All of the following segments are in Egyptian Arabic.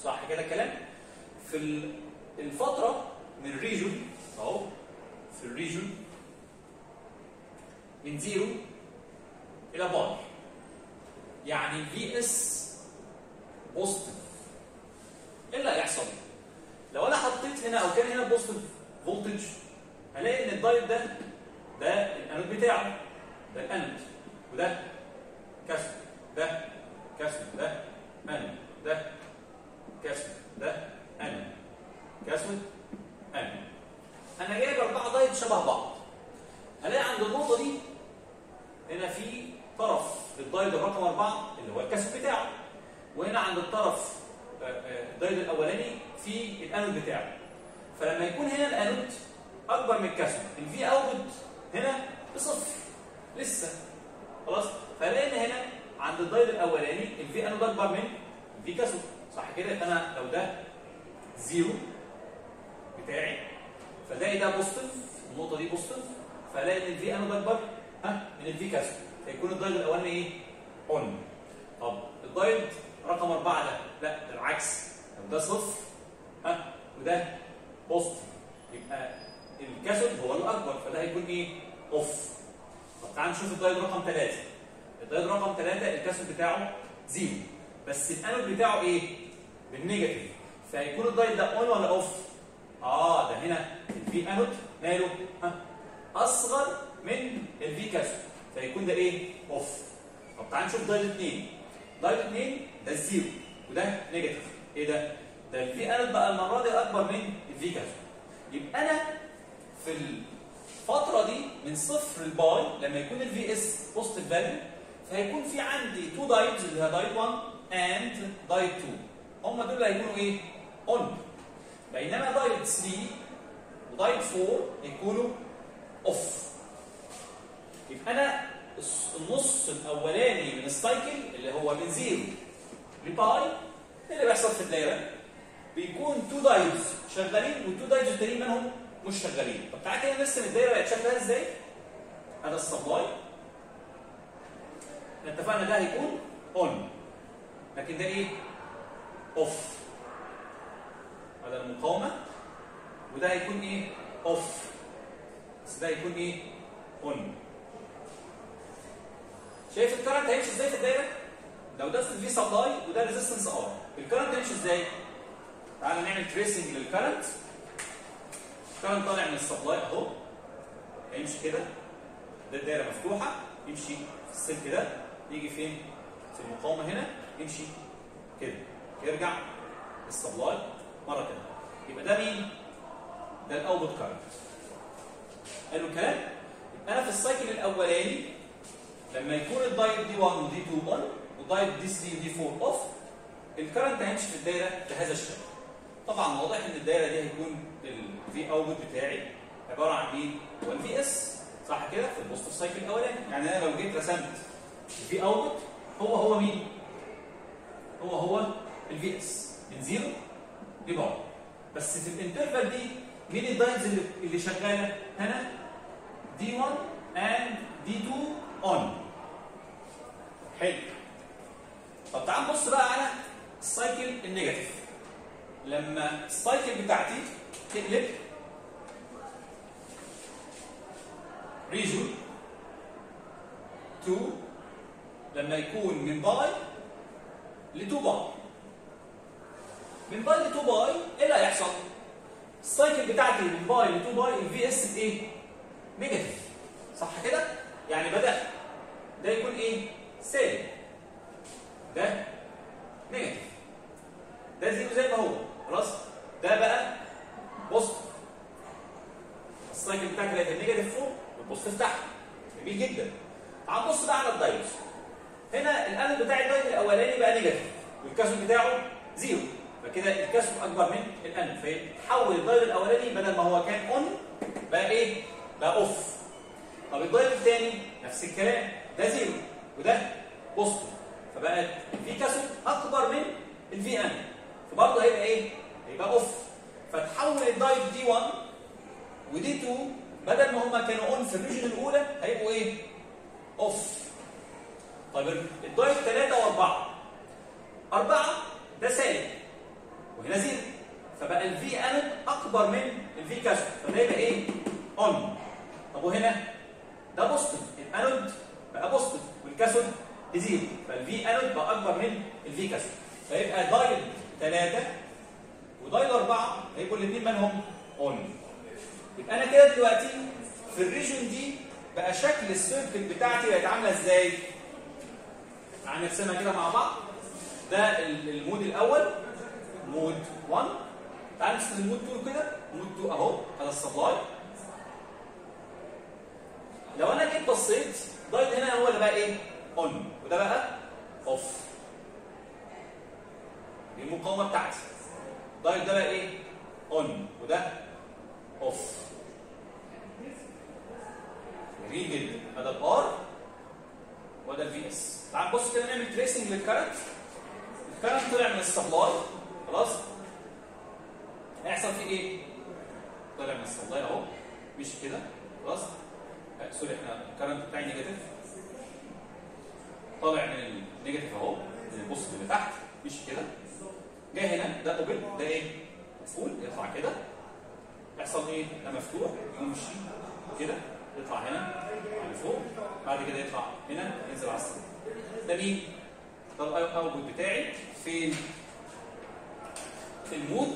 صح كده الكلام في ال- الفتره من ريجون اهو في الريجون من زيرو الى باي يعني في اس بوزيتيف ايه اللي هيحصل لو انا حطيت هنا او كان هنا بوزيتيف فولتج هلاقي ان الدايت ده ده الانود بتاعه ده الانود وده كسر ده كسر ده انود ده كسر ده انود كسر انود انا جايب اربعه دايت شبه بعض هلاقي عند النقطه دي هنا في طرف الدايد الرقم أربعة اللي هو الكسر بتاعه وهنا عند الطرف آه، آه، الدايد الأولاني في الأنود بتاعه فلما يكون هنا الأنود أكبر من الكسر الفي أوتبوت هنا بصفر لسه خلاص فلاقي ان هنا عند الدايد الأولاني الفي أنود أكبر من الفي كسر صح كده يبقى أنا لو ده زيرو بتاعي فلاقي ده بوزيتيف النقطة دي بوزيتيف فلاقي ان الفي أنود أكبر ها من الفي كسر فيكون الدايد الاولاني ايه اون طب الدايد رقم أربعة ده لا ده العكس لو ده صفر ها وده بوزيتيف يبقى الكاثود هو الاكبر فده هيكون ايه اوف طب تعال نشوف الدايد رقم ثلاثة الدايد رقم ثلاثة الكاثود بتاعه زيرو بس الانود بتاعه ايه بالنيجاتيف فهيكون الدايد ده اون ولا اوف اه ده هنا الفي انود ماله ها اصغر من الفي كاثود فيكون ده ايه اوف طب تعال نشوف دايت 2 دايت 2 ده الزيرو وده نيجاتيف ايه ده ده الفي انود بقى المره دي اكبر من الفي كاثود يبقى انا في الفتره دي من صفر لباي لما يكون الفي اس بوزيتيف فاليو فهيكون في عندي تو دايتس اللي هي دايت 1 اند دايت 2 هم دول اللي هيكونوا ايه اون بينما دايت 3 ودايت 4 هيكونوا اوف يبقى انا الص- النص الاولاني من السايكل اللي هو من زيرو لباي ايه اللي بيحصل في الدايره؟ بيكون تو دايز شغالين والتو دايز التانيين منهم مش شغالين طب تعالى كده نرسم الدايره بقت شكلها ازاي؟ هذا السبلاي احنا اتفقنا ده هيكون اون لكن ده ايه؟ اوف هذا المقاومه وده هيكون ايه؟ اوف بس ده هيكون ايه؟ اون شايف الكرنت هيمشي ازاي في الدايره؟ لو ده في سبلاي وده ريزيستنس ار الكرنت هيمشي ازاي؟ تعالى نعمل تريسنج للكرنت الكرنت طالع من السبلاي اهو هيمشي كده ده الدايره مفتوحه يمشي في السلك ده يجي فين؟ في المقاومه هنا يمشي كده يرجع السبلاي مره كده يبقى ده مين؟ ده الاوتبوت كرنت حلو الكلام؟ يبقى انا في السايكل الاولاني لما يكون الدايت دي 1 ودي 2 اون والدايت دي 3 ودي 4 اوف الكرنت هيمشي في الدايره بهذا الشكل طبعا واضح ان الدايره دي هيكون الفي اوتبوت بتاعي عباره عن مين؟ هو الفي اس صح كده في البوزيتيف سايكل الاولاني يعني انا لو جيت رسمت الفي اوتبوت هو هو مين؟ هو هو الفي اس من زيرو لبعض بس في الانترفال دي مين الدايتس اللي, اللي شغاله هنا؟ دي 1 and دي 2 اون حلو طب تعال نبص بقى على السايكل النيجاتيف لما السايكل بتاعتي تقلب ريجون 2 لما يكون من باي ل 2 باي من باي ل 2 باي ايه اللي هيحصل؟ السايكل بتاعتي من باي ل 2 باي الفي اس بايه؟ نيجاتيف صح كده؟ يعني بدأ ده يكون ايه؟ سالب ده نيجاتيف ده زيرو زي ما هو خلاص ده بقى بوزيتيف السايكل بتاعك هيبقى النيجاتيف فوق والبوزيتيف تحت جميل جدا تعال نبص بقى على الدايود هنا الانود بتاع الدايود الاولاني بقى نيجاتيف والكاسود بتاعه زيرو فكده الكاسود اكبر من الانود فيتحول الدايود الاولاني بدل ما هو كان اون بقى ايه؟ بقى اوف طب الدايود الثاني نفس الكلام ده زيرو وده بوزيتيف فبقت الفي كاسود اكبر من الفي ان فبرضه هيبقى ايه؟ هيبقى اوف فتحول الدايت دي 1 ودي 2 بدل ما هما كانوا اون في الريجن الاولى هيبقوا ايه؟ اوف طيب الدايت 3 و4 4 ده سالب وهنا زيرو فبقى الفي انود اكبر من الفي كاثود فده يبقى ايه؟ اون طب وهنا ده بوزيتيف الانود بقى بوزيتيف والكاثود بزيرو فالفي انود بقى اكبر من الفي كاثود فيبقى دايل 3 ودايل 4 هيبقوا الاثنين مالهم اون يبقى انا كده دلوقتي في الريجن دي بقى شكل السيركت بتاعتي بقت عامله ازاي؟ تعالى نرسمها كده مع بعض ده المود الاول مود 1 تعال نرسم المود 2 كده مود 2 اهو هذا السبلاي لو انا جيت بصيت دايت هنا هو اللي بقى ايه؟ اون وده بقى اوف دي المقاومه بتاعتي دايت ده بقى ايه؟ اون وده اوف جميل جدا هذا الار وده الفي اس تعال بص كده نعمل تريسنج للكرنت الكرنت طلع من السبلاي خلاص هيحصل فيه ايه؟ طلع من السبلاي اهو مش كده خلاص آه، سوري احنا الكرنت بتاعي نيجاتيف طالع من النيجاتيف اهو من البوست اللي تحت مش كده جاي هنا ده اوبن ده ايه؟ مقفول يطلع كده يحصل ايه؟ ده مفتوح يمشي كده يطلع هنا على فوق بعد كده يطلع هنا ينزل على السطح ده مين؟ ده الاوتبوت بتاعي فين؟ في المود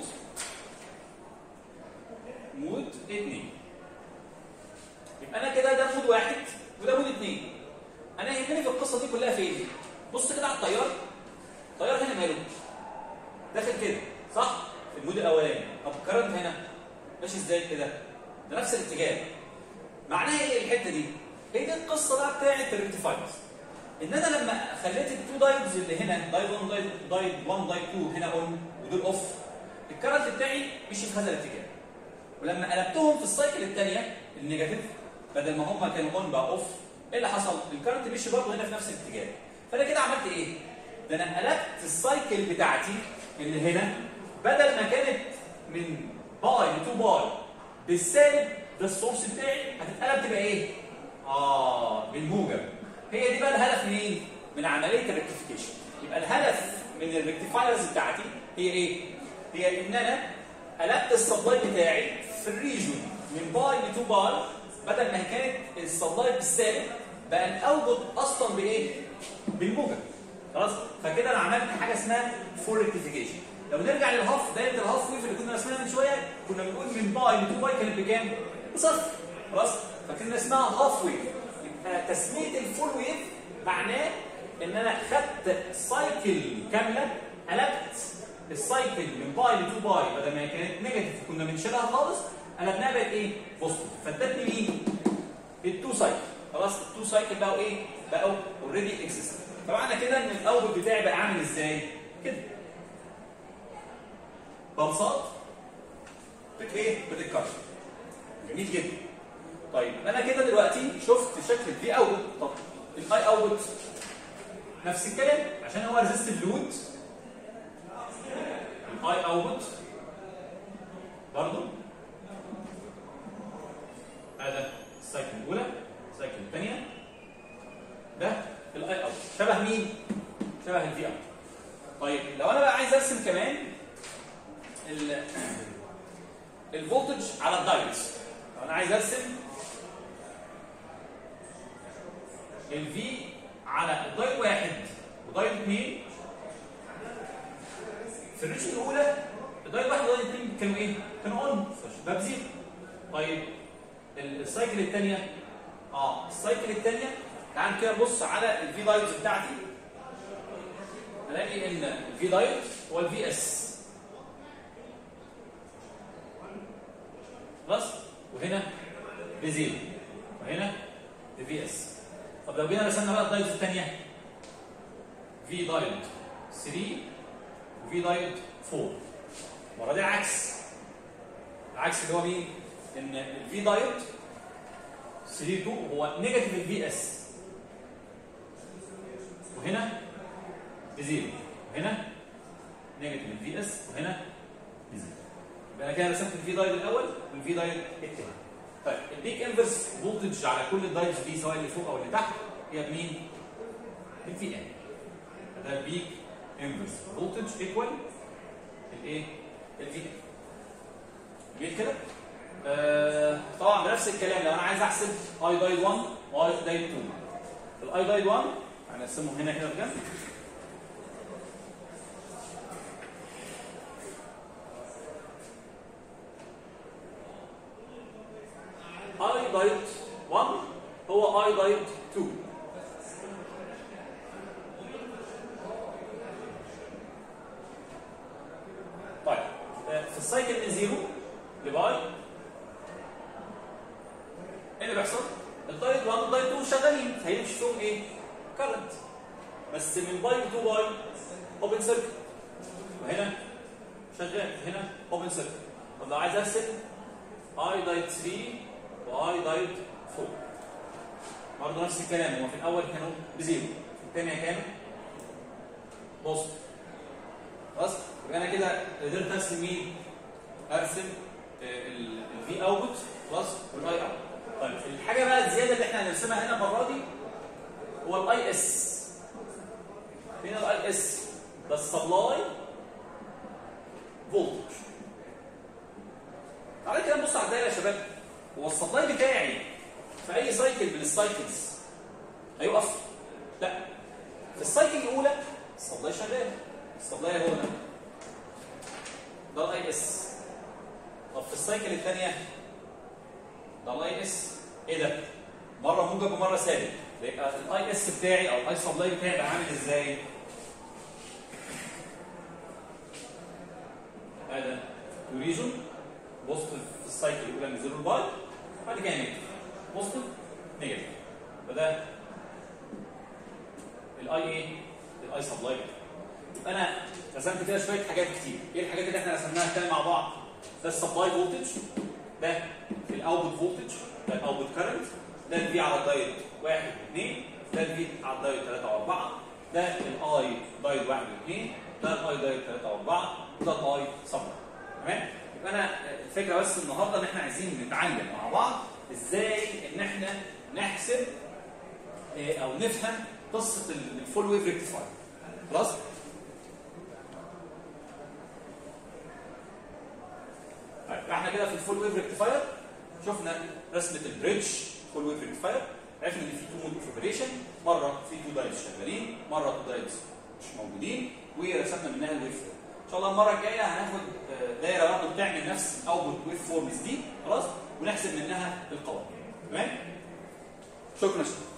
مود 2 يبقى انا كده ده مود واحد وده مود اثنين انا يهمني في القصه دي كلها فين؟ بص كده على التيار التيار هنا ماله؟ داخل كده صح؟ في المود الاولاني طب الكرنت هنا ماشي ازاي كده؟ ده نفس الاتجاه معناها ايه الحته دي؟ هي دي القصه بقى بتاعت الريكتيفايرز ان انا لما خليت التو دايدز اللي هنا دايد 1 دايد دايد 1 دايد 2 هنا اون ودول اوف الكرنت بتاعي مشي في هذا الاتجاه ولما قلبتهم في السايكل الثانيه النيجاتيف بدل ما هم كانوا اون بقى اوف ايه اللي حصل؟ الكرنت مشي برضه هنا في نفس الاتجاه فانا كده عملت ايه؟ ده انا قلبت السايكل بتاعتي اللي هنا بدل ما كانت من باي لتو باي بالسالب ده السورس بتاعي هتتقلب تبقى ايه؟ اه بالموجب هي دي بقى الهدف منين؟ من عمليه الريكتيفيكيشن يبقى الهدف من الريكتيفايرز بتاعتي هي ايه؟ هي ان انا قلبت السبلاي بتاعي في الريجون من باي لتو باي بدل ما كانت السبلاي بالسالب بقى الاوتبوت اصلا بايه؟ بالموجب خلاص؟ فكده انا عملت حاجه اسمها فول ريكتيفيكيشن لو نرجع للهاف دايره الهاف ويف اللي كنا رسمناها من شويه كنا بنقول من باي لتو باي كانت بكام؟ بصفر خلاص؟ فكنا اسمها هاف ويف يبقى تسميه الفول ويف معناه ان انا خدت سايكل كامله قلبت السايكل من باي لتو باي بدل ما كانت نيجاتيف كنا بنشيلها خالص قلبناها بقت ايه؟ بوزيتيف فادتني مين؟ التو سايكل خلاص التو سايكل بقوا ايه؟ بقوا اوريدي اكزيست فمعنى كده ان الاوتبوت بتاعي بقى عامل ازاي؟ كده ببساط بت ايه؟ بتتكرر جميل جدا طيب انا كده دلوقتي شفت شكل الفي اوت طب الاي اوت نفس الكلام عشان هو ريزيستيف لود الاي اوت برضه هذا السايكل الاولى السايكل الثانيه ده الاي اوت شبه مين؟ شبه الفي اوت طيب لو انا بقى عايز ارسم كمان ال الفولتج على الدايودز لو انا عايز ارسم الفي على الدايود واحد ودايود اثنين في الريشن الاولى الدايود واحد ودايود اثنين كانوا ايه؟ كانوا اون ده بزيرو طيب ال- السايكل الثانيه اه السايكل الثانيه تعال كده نبص على الفي دايودز بتاعتي الاقي ان الفي دايود هو الفي اس خلاص وهنا بزيرو وهنا بفي اس طب لو جينا رسمنا بقى الدايودز الثانيه في دايود 3 وفي دايود 4 المره دي عكس العكس اللي هو مين؟ ان الفي دايود 3 2 هو نيجاتيف الفي اس وهنا بزيرو وهنا نيجاتيف الفي اس وهنا بزيرو يبقى انا كده رسمت الفي دايود الاول والفي دايود الثاني طيب البيك انفرس فولتج على كل الدايودز دي سواء اللي فوق او اللي تحت هي بمين؟ بالفي ان ده البيك انفرس فولتج ايكوال الايه؟ احسب اي دايد 1 واي دايد 2 الاي دايد 1 هنقسمهم هنا كده بجد اي دايد 1 هو اي دايد 2 طيب آه، في السايكل من زيرو لباي ايه اللي بيحصل؟ الدايت 1 والدايت 2 شغالين هيمشي فيهم ايه؟ كارنت بس من باي تو باي اوبن سيركت وهنا شغال هنا اوبن سيركت طب لو عايز ارسم اي دايت 3 واي دايت 4 برضه نفس الكلام هو في الاول كانوا بزيرو في الثانيه كانوا بوزيتيف خلاص يبقى انا كده قدرت ارسم مين؟ ارسم الفي اوتبوت خلاص والاي اوت طيب الحاجه بقى الزياده اللي احنا هنرسمها هنا المره دي هو الاي اس فين الاي اس؟ ده السبلاي فولتج تعالى كده نبص على الدايره يا شباب هو السبلاي بتاعي في اي سايكل من السايكلز هيقف؟ لا في السايكل الاولى السبلاي شغال السبلاي هو ده ده الاي اس طب في السايكل الثانيه ده الاي اس ايه ده مره موجب ومره سالب يبقى الاي اس بتاعي او الاي سبلاي بتاعي بقى عامل ازاي هذا يوريزون بوزيتيف في السايكل الاولى من زيرو لباي بعد كده نيجاتيف بوزيتيف نيجاتيف فده الاي ايه الاي سبلاي يبقى انا رسمت كده شويه حاجات كتير ايه الحاجات اللي احنا رسمناها كده مع بعض ده السبلاي فولتج ده الاوتبوت فولتج ده الاوتبوت كارنت ده الفي على الدايت 1 و2 ده الفي على الدايت 3 و4 ده الاي دايت 1 و2 ده الاي دايت 3 و4 ده الاي سبلاي تمام يبقى انا الفكره بس النهارده ان احنا عايزين نتعلم مع بعض ازاي ان احنا نحسب إيه، او نفهم قصه الفول ويف ريكتيفاير خلاص طيب احنا كده في الفول ويف ريكتيفاير شفنا رسمه البريدج فول ويف ريكتيفاير عرفنا ان في تو مود اوف اوبريشن مره في تو دايتس شغالين مره تو دايتس مش موجودين ورسمنا منها الويف فورم ان شاء الله المره الجايه هناخد آه، دايره برضه بتعمل نفس الاوتبوت ويف فورمز دي خلاص ونحسب منها القوانين تمام شكرا شكرا